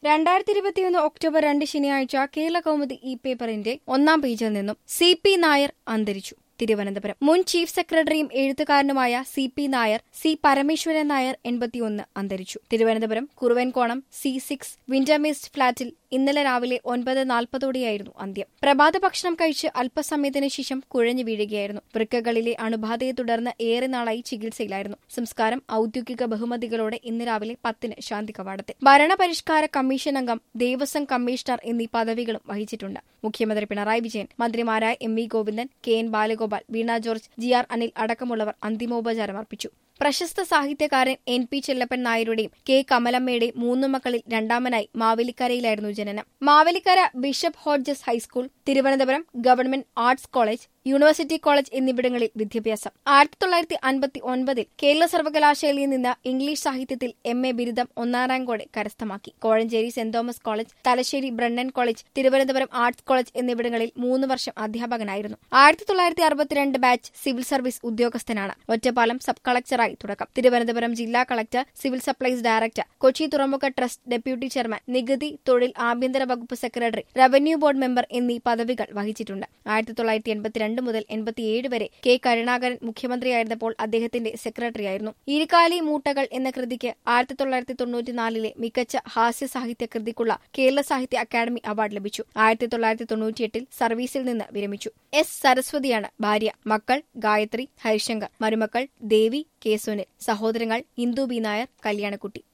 രണ്ടായിരത്തി ഇരുപത്തിയൊന്ന് ഒക്ടോബർ രണ്ട് ശനിയാഴ്ച കേരള കൗമുദി ഇ പേപ്പറിന്റെ ഒന്നാം പേജിൽ നിന്നും സി പി നായർ അന്തരിച്ചു തിരുവനന്തപുരം മുൻ ചീഫ് സെക്രട്ടറിയും എഴുത്തുകാരനുമായ C P Nair C Parameswaran Nair എൺപത്തിയൊന്ന് അന്തരിച്ചു Thiruvananthapuram Kuruvankonam C six Winter Mist ഫ്ളാറ്റിൽ ഇന്നലെ രാവിലെ ഒൻപത് നാൽപ്പതോടെയായിരുന്നു അന്ത്യം പ്രഭാത ഭക്ഷണം കഴിച്ച് അല്പസമയത്തിന് ശേഷം കുഴഞ്ഞു വീഴുകയായിരുന്നു വൃക്കകളിലെ അണുബാധയെ തുടർന്ന് ഏറെ നാളായി ചികിത്സയിലായിരുന്നു സംസ്കാരം ഔദ്യോഗിക ബഹുമതികളോടെ ഇന്ന് രാവിലെ പത്തിന് ശാന്തി കവാടത്തിൽ ഭരണപരിഷ്കാര കമ്മീഷൻ അംഗം ദേവസ്വം കമ്മീഷണർ എന്നീ പദവികളും വഹിച്ചിട്ടുണ്ട് മുഖ്യമന്ത്രി പിണറായി വിജയൻ മന്ത്രിമാരായ M V Govindan K N Balagopal Veena George G R Anil അടക്കമുള്ളവർ അന്തിമോപചാരം അർപ്പിച്ചു പ്രശസ്ത സാഹിത്യകാരൻ എൻ പി ചെല്ലപ്പൻ നായരുടെയും കെ കമലമ്മയുടെയും മൂന്നു മക്കളിൽ രണ്ടാമനായി മാവേലിക്കരയിലായിരുന്നു ജനനം Mavelikkara bishop Hodges high school Thiruvananthapuram government arts college university college എന്നിവിടങ്ങളിൽ വിദ്യാഭ്യാസം ആയിരത്തി തൊള്ളായിരത്തി അൻപത്തി ഒൻപതിൽ കേരള സർവകലാശാലയിൽ നിന്ന് ഇംഗ്ലീഷ് സാഹിത്യത്തിൽ എം എ ബിരുദം ഒന്നാം റാങ്കോടെ കരസ്ഥമാക്കി Kozhencherry Saint Thomas college Thalassery Brennen college Thiruvananthapuram arts college എന്നിവിടങ്ങളിൽ മൂന്ന് വർഷം അധ്യാപകനായിരുന്നു ആയിരത്തി തൊള്ളായിരത്തി അറുപത്തിരണ്ട് ബാച്ച് സിവിൽ സർവീസ് ഉദ്യോഗസ്ഥനാണ് ഒറ്റപ്പാലം സബ് കളക്ടറായി തുടക്കം തിരുവനന്തപുരം ജില്ലാ collector civil supplies director Kochi തുറമുഖ ട്രസ്റ്റ് ഡെപ്യൂട്ടി ചെയർമാൻ നികുതി തൊഴിൽ ആഭ്യന്തര വകുപ്പ് സെക്രട്ടറി റവന്യൂ ബോർഡ് മെമ്പർ എന്നീ പദവികൾ വഹിച്ചിട്ടുണ്ട് ആയിരത്തി തൊള്ളായിരത്തി എൺപത്തിരണ്ട് മുതൽ എൺപത്തിയേഴ് വരെ കെ കരുണാകരൻ മുഖ്യമന്ത്രിയായിരുന്നപ്പോൾ അദ്ദേഹത്തിന്റെ സെക്രട്ടറിയായിരുന്നു ഇരിക്കാലി മൂട്ടകൾ എന്ന കൃതിക്ക് ആയിരത്തി തൊള്ളായിരത്തി തൊണ്ണൂറ്റിനാലിലെ മികച്ച ഹാസ്യ സാഹിത്യ കൃതിക്കുള്ള കേരള സാഹിത്യ അക്കാദമി അവാർഡ് ലഭിച്ചു ആയിരത്തി തൊള്ളായിരത്തി തൊണ്ണൂറ്റിയെട്ടിൽ സർവീസിൽ നിന്ന് വിരമിച്ചു എസ് സരസ്വതിയാണ് ഭാര്യ മക്കൾ ഗായത്രി ഹരിശങ്കർ മരുമക്കൾ ദേവി കെ സുനിൽ സഹോദരങ്ങൾ ഇന്ദു ബി നായർ കല്യാണക്കുട്ടി